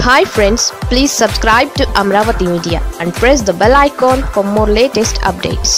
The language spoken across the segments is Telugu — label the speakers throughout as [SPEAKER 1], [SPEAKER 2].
[SPEAKER 1] hi friends please subscribe to Amaravati media and press the bell icon for more latest updates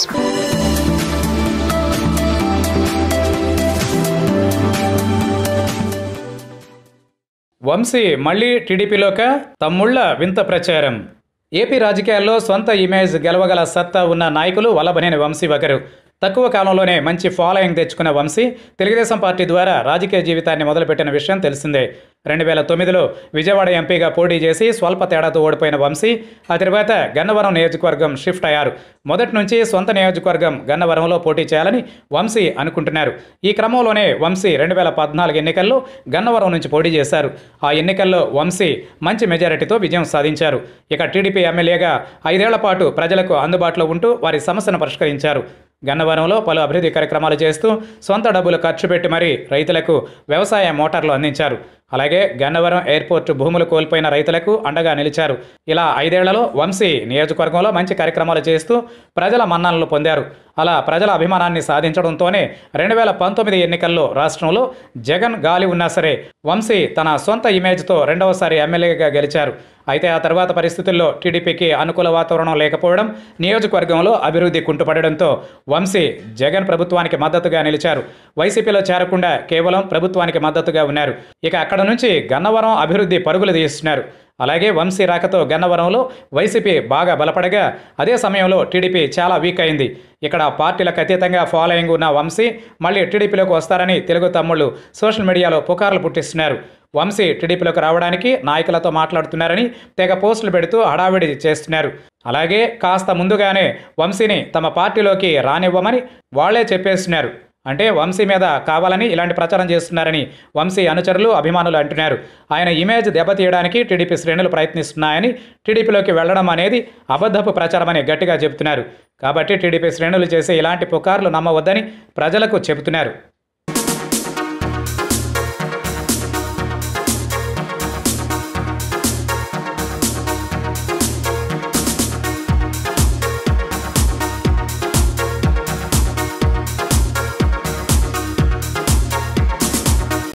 [SPEAKER 2] Vamsi మళ్ళీ టీడీపీలోక తమ్ముళ్ల వింత ప్రచారం ఏపీ రాజకీయాల్లో సొంత ఇమేజ్ గెలవగల సత్తా ఉన్న నాయకులు వల్లభనేని వంశీ ఒకరు తక్కువ కాలంలోనే మంచి ఫాలోయింగ్ తెచ్చుకున్న వంశీ తెలుగుదేశం పార్టీ ద్వారా రాజకీయ జీవితాన్ని మొదలుపెట్టిన విషయం తెలిసిందే రెండు వేల తొమ్మిదిలో విజయవాడ ఎంపీగా పోటీ చేసి స్వల్ప తేడాతో ఓడిపోయిన వంశీ ఆ తర్వాత గన్నవరం నియోజకవర్గం షిఫ్ట్ అయ్యారు మొదటి నుంచి సొంత నియోజకవర్గం గన్నవరంలో పోటీ చేయాలని వంశీ అనుకుంటున్నారు ఈ క్రమంలోనే వంశీ రెండు వేల పద్నాలుగు ఎన్నికల్లో గన్నవరం నుంచి పోటీ చేశారు ఆ ఎన్నికల్లో వంశీ మంచి మెజారిటీతో విజయం సాధించారు ఇక టీడీపీ ఎమ్మెల్యేగా ఐదేళ్ల పాటు ప్రజలకు అందుబాటులో ఉంటూ వారి సమస్యను పరిష్కరించారు గన్నవరంలో పలు అభివృద్ధి కార్యక్రమాలు చేస్తూ సొంత డబ్బులు ఖర్చు పెట్టి మరీ రైతులకు వ్యవసాయ మోటార్లు అందించారు అలాగే గన్నవరం ఎయిర్పోర్టు భూములు కోల్పోయిన రైతులకు అండగా నిలిచారు ఇలా ఐదేళ్లలో వంశీ నియోజకవర్గంలో మంచి కార్యక్రమాలు చేస్తూ ప్రజల మన్ననలు పొందారు అలా ప్రజల అభిమానాన్ని సాధించడంతోనే రెండు వేల పంతొమ్మిది ఎన్నికల్లో రాష్ట్రంలో జగన్ గాలి ఉన్నా సరే వంశీ తన సొంత ఇమేజ్తో రెండవసారి ఎమ్మెల్యేగా గెలిచారు అయితే ఆ తర్వాత పరిస్థితుల్లో టీడీపీకి అనుకూల వాతావరణం లేకపోవడం నియోజకవర్గంలో అభివృద్ధి కుంటుపడడంతో వంశీ జగన్ ప్రభుత్వానికి మద్దతుగా నిలిచారు వైసీపీలో చేరకుండా కేవలం ప్రభుత్వానికి మద్దతుగా ఉన్నారు ఇక అక్కడ నుంచి గన్నవరం అభివృద్ధి పరుగులు తీస్తున్నారు అలాగే వంశీ రాకతో గన్నవరంలో వైసీపీ బాగా బలపడగా అదే సమయంలో టీడీపీ చాలా వీక్ అయింది ఇక్కడ పార్టీలకు అతీతంగా ఫాలోయింగ్ ఉన్న వంశీ మళ్ళీ టీడీపీలోకి వస్తారని తెలుగు తమ్ముళ్ళు సోషల్ మీడియాలో పుకార్లు పుట్టిస్తున్నారు వంశీ టీడీపీలోకి రావడానికి నాయకులతో మాట్లాడుతున్నారని తెగ పోస్టులు పెడుతూ హడావిడి చేస్తున్నారు అలాగే కాస్త ముందుగానే వంశీని తమ పార్టీలోకి రానివ్వమని వాళ్లే చెప్పేస్తున్నారు అంటే వంశీ మీద కావాలని ఇలాంటి ప్రచారం చేస్తున్నారని వంశీ అనుచరులు అభిమానులు అంటున్నారు ఆయన ఇమేజ్ దెబ్బతీయడానికి టీడీపీ శ్రేణులు ప్రయత్నిస్తున్నాయని టీడీపీలోకి వెళ్లడం అనేది అబద్ధపు ప్రచారమని గట్టిగా చెబుతున్నారు కాబట్టి టీడీపీ శ్రేణులు చేసే ఇలాంటి పుకార్లు నమ్మవద్దని ప్రజలకు చెబుతున్నారు